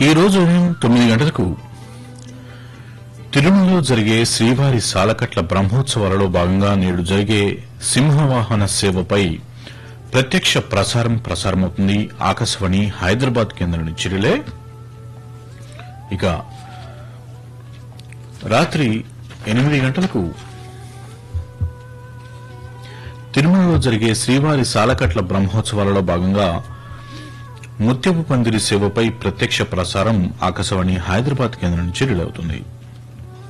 ఈ రోజు ఉదయం తొమ్మిది గంటలకు తిరుమలలో జరిగే శ్రీవారి సాలకట్ల బ్రహ్మోత్సవాలలో భాగంగా నేడు జరిగే సింహవాహన సేవపై ప్రత్యక్ష ప్రసారం ప్రసారమవుతుంది ఆకాశవాణి హైదరాబాద్ కేంద్రం నుంచి రిలే ఇక రాత్రి ఎనిమిది గంటలకు తిరుమలలో జరిగే శ్రీవారి సాలకట్ల బ్రహ్మోత్సవాలలో భాగంగా ముత్యపు పందిరి సేవపై ప్రత్యక్ష ప్రసారం ఆకాశవాణి హైదరాబాద్ కేంద్రం నుంచి రిలే అవుతుంది